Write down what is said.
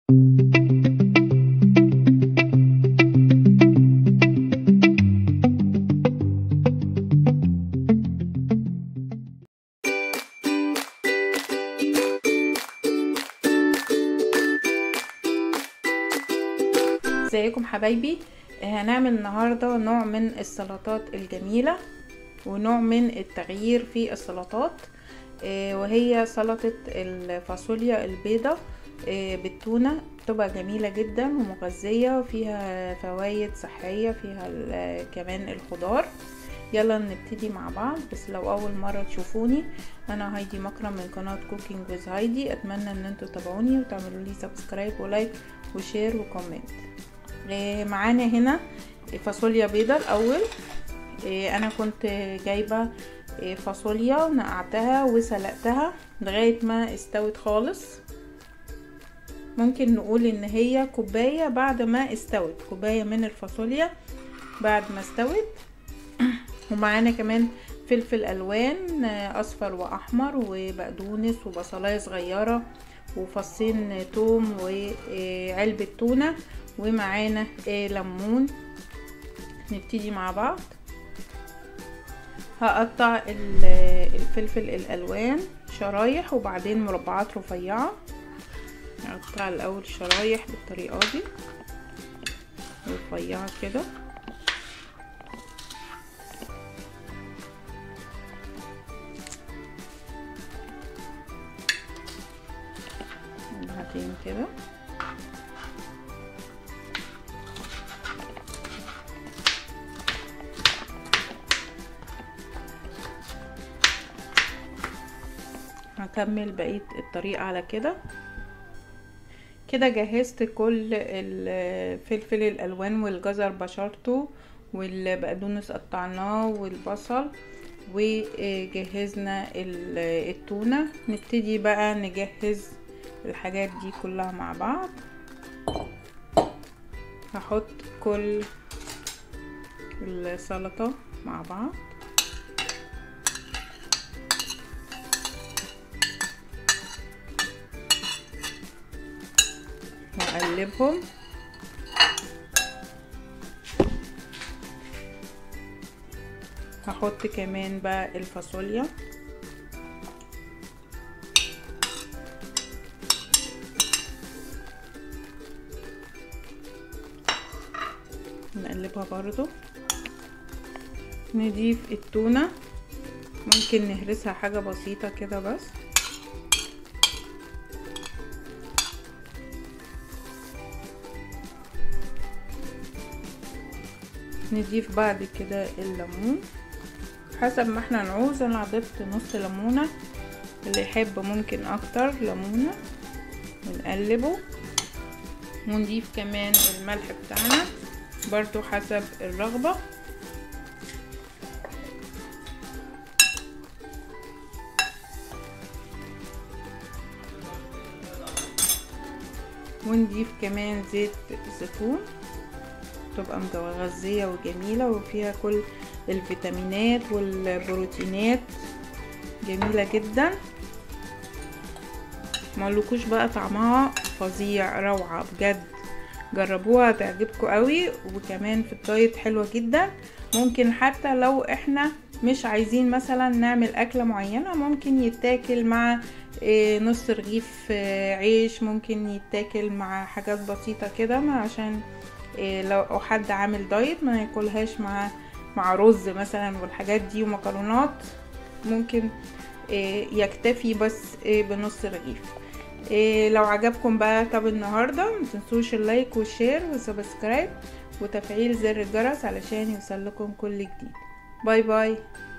ازيكم حبايبي هنعمل النهارده نوع من السلطات الجميله ونوع من التغيير في السلطات وهي سلطه الفاصوليا البيضة بالتونه بتبقى جميله جدا ومغذيه وفيها فوائد صحيه فيها كمان الخضار يلا نبتدي مع بعض بس لو اول مره تشوفوني انا هايدي مكرم من قناه كوكينج ويز هايدي اتمنى ان انتوا تتابعوني وتعملوا لي سبسكرايب ولايك وشير وكومنت معانا هنا فاصوليا بيضة الاول انا كنت جايبة فاصوليا نقعتها وسلقتها لغاية ما استوت خالص ممكن نقول ان هي كوباية بعد ما استوت كوباية من الفاصوليا بعد ما استوت ومعانا كمان فلفل الوان اصفر واحمر وبقدونس وبصلايه صغيره وفصين توم وعلبه تونه ومعانا ليمون نبتدي مع بعض هقطع الفلفل الالوان شرايح وبعدين مربعات رفيعه هقطع الاول شرايح بالطريقه دي رفيعه كده بعدين كده هكمل بقية الطريقة على كده كده جهزت كل الفلفل الالوان والجزر بشرته والبقدونس قطعناه والبصل وجهزنا التونة نبتدي بقى نجهز الحاجات دي كلها مع بعض هحط كل السلطة مع بعض واقلبهم هحط كمان بقى الفاصوليا نقلبها برضو نضيف التونة ممكن نهرسها حاجة بسيطة كده بس نضيف بعد كده الليمون حسب ما احنا نعوز انا ضفت نص ليمونة اللي يحب ممكن اكتر ليمونة ونقلبه ونضيف كمان الملح بتاعنا برضو حسب الرغبة ونضيف كمان زيت زيتون تبقى مغذية وجميلة وفيها كل الفيتامينات والبروتينات جميلة جدا مقولكوش بقى طعمها فظيع روعة بجد جربوها تعجبكم قوي وكمان في الدايت حلوة جدا ممكن حتى لو احنا مش عايزين مثلا نعمل اكلة معينة ممكن يتاكل مع نص رغيف عيش ممكن يتاكل مع حاجات بسيطة كده عشان لو حد عامل دايت ما ياكلهاش مع مع رز مثلا والحاجات دي ومكرونات ممكن يكتفي بس بنص رغيف لو عجبكم بقى طب النهارده متنسوش اللايك والشير والسبسكرايب وتفعيل زر الجرس علشان يوصلكم كل جديد باي باي